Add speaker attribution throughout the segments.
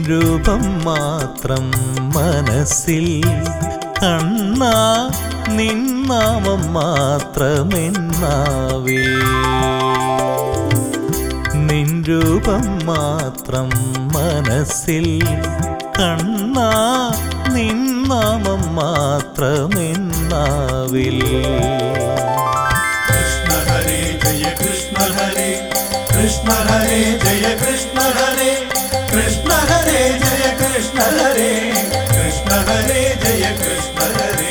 Speaker 1: രൂപം മാത്രം മനസ്സിൽ കണ്ണാ നിന്നാമം മാത്രമെന്നാവിൽ നിൻ രൂപം മാത്രം മനസ്സിൽ കണ്ണാ നിന്നാമം മാത്രമെന്നാവിൽ
Speaker 2: കൃഷ്ണ ഹരേ ജയ കൃഷ്ണ ഹരേ കൃഷ്ണ ഹരേ ജയ കൃഷ്ണ ഹരേ കൃഷ്ണ ഹരേ ജയ കൃഷ്ണ ഹരേ കൃഷ്ണ ഹരേ ജയ കൃഷ്ണ ഹരേ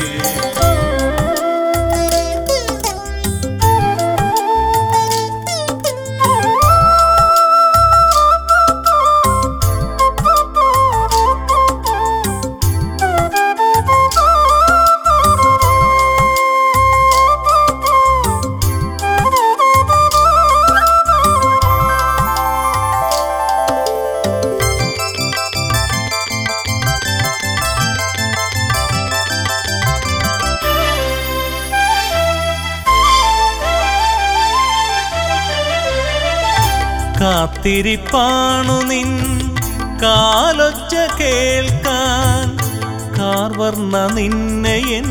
Speaker 1: കാത്തിരിപ്പാണു നിൻ കാലൊച്ച കേൾക്കാൻ കാർവർണ്ണ നിന്നെ എൻ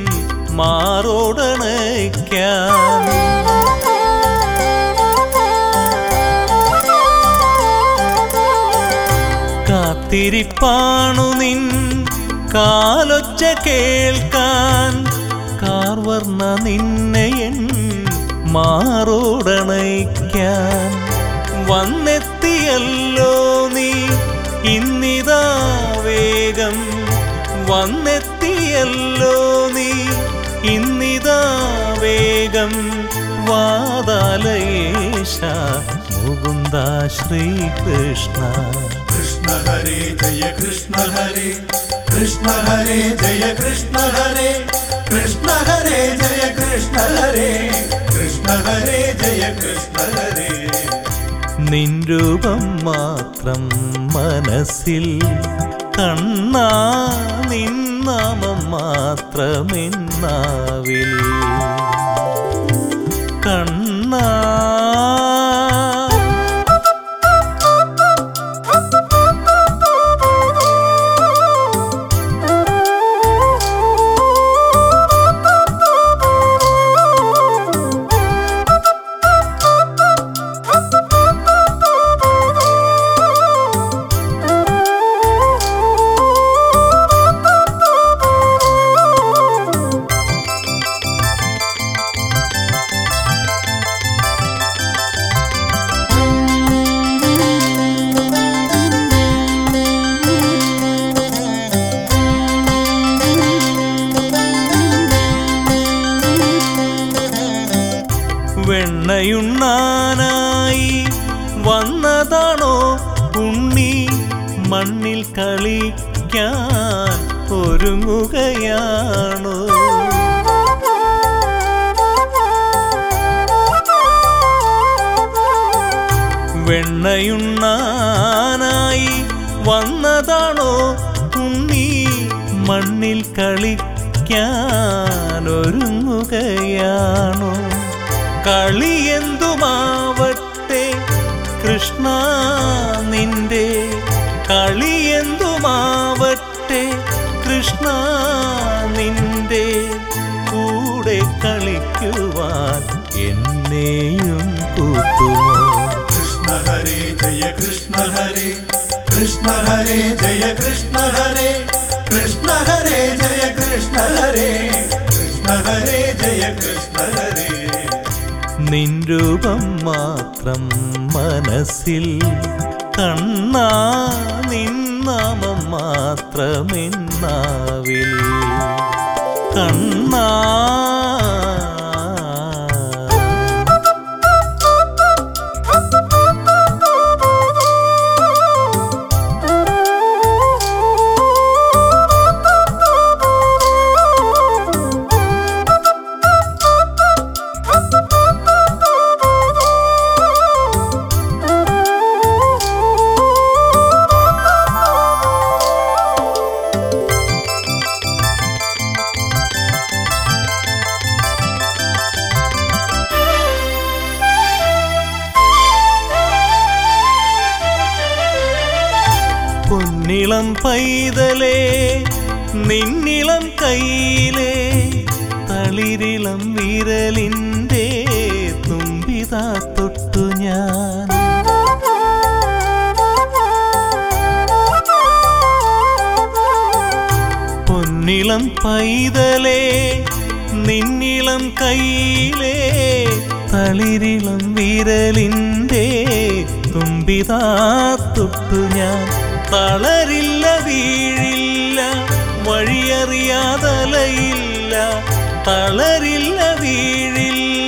Speaker 1: മാറോടണയ്ക്കാൻ കാത്തിരിപ്പാണു നിൻ കാലൊച്ച കേൾക്കാൻ കാർവർണ്ണ നിന്നെ എൻ മാറോടണയ്ക്കാൻ വന്നെത്തിയല്ലോ നീ ഇന്നിതാ വേഗം വന്നെത്തിയല്ലോ നീ ഇന്നിതാ വേഗം വാതാലയേശ മുകുന്ദ ശ്രീകൃഷ്ണ
Speaker 2: കൃഷ്ണ ഹരേ ജയ കൃഷ്ണ ഹരേ കൃഷ്ണ ഹരേ ജയ കൃഷ്ണ ഹരേ കൃഷ്ണ ഹരേ ജയ കൃഷ്ണ ഹരേ കൃഷ്ണ ഹരേ ജയ കൃഷ്ണ ഹരേ
Speaker 1: നിൻ രൂപം മാത്രം മനസ്സിൽ കണ്ണാ നിന്നാമം മാത്രമെന്നാവിൽ കണ്ണാ വെണ്ണയുണ്ണാനായി വന്നതാണോ ഉണ്ണി മണ്ണിൽ കളിക്കാൻ ഒരുങ്ങുകയാണോ വെണ്ണയുണ്ണാനായി വന്നതാണോ ഉണ്ണി മണ്ണിൽ കളിക്കാൻ ഒരുങ്ങുകയാണോ കളിയെന്തുമാവട്ടെ കൃഷ്ണ നിന്റെ കളിയെന്തുമാവട്ടെ കൃഷ്ണ നിന്റെ കൂടെ കളിക്കുവാൻ എന്നെയും കൂട്ടുമോ
Speaker 2: കൃഷ്ണ ഹരേ ജയ കൃഷ്ണ ഹരേ കൃഷ്ണ ഹരേ ജയ കൃഷ്ണ ഹരേ കൃഷ്ണ ഹരേ ജയ കൃഷ്ണ ഹരേ കൃഷ്ണ ഹരേ ജയ കൃഷ്ണ ഹരേ
Speaker 1: നിൻ രൂപം മാത്രം മനസ്സിൽ കണ്ണാ നിന്നാമം മാത്രമെന്നാവിൽ കണ്ണാ പൊന്നിളം പൈതലേ നിന്നിളം കയ്യിലേ തളിരിളം വിരലിൻ്റെ തുമ്പിതാ തൊട്ടു ഞാൻ പൊന്നിളം പൈതലേ നിന്നിളം കയ്യിലേ തളിരിളം വിരലിൻ്റെ തുമ്പിതാ തൊട്ടു ഞാൻ തളരില്ല വീഴില്ല വഴിയറിയാതലയില്ല തളരില്ല വീഴില്ല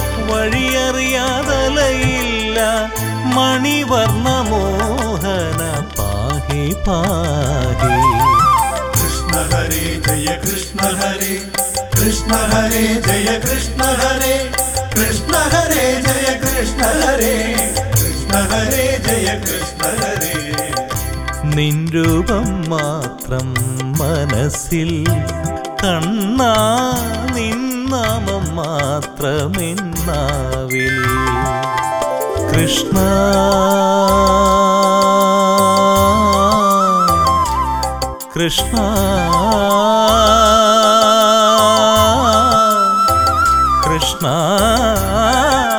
Speaker 1: വഴിയറിയാതലയില്ല മണിവർണ്ണ മോഹന പാഹി പാഹി
Speaker 2: കൃഷ്ണ ഹരേ ജയ കൃഷ്ണ ഹരേ കൃഷ്ണ ഹരേ ജയ കൃഷ്ണ ഹരേ കൃഷ്ണ ഹരേ ജയ കൃഷ്ണ ഹരേ കൃഷ്ണ ഹരേ ജയ കൃഷ്ണ ഹരേ
Speaker 1: നിൻ രൂപം മാത്രം മനസ്സിൽ കണ്ണാ നിൻ നാമം മാത്രമെന്നാവിൽ കൃഷ്ണ കൃഷ്ണ കൃഷ്ണ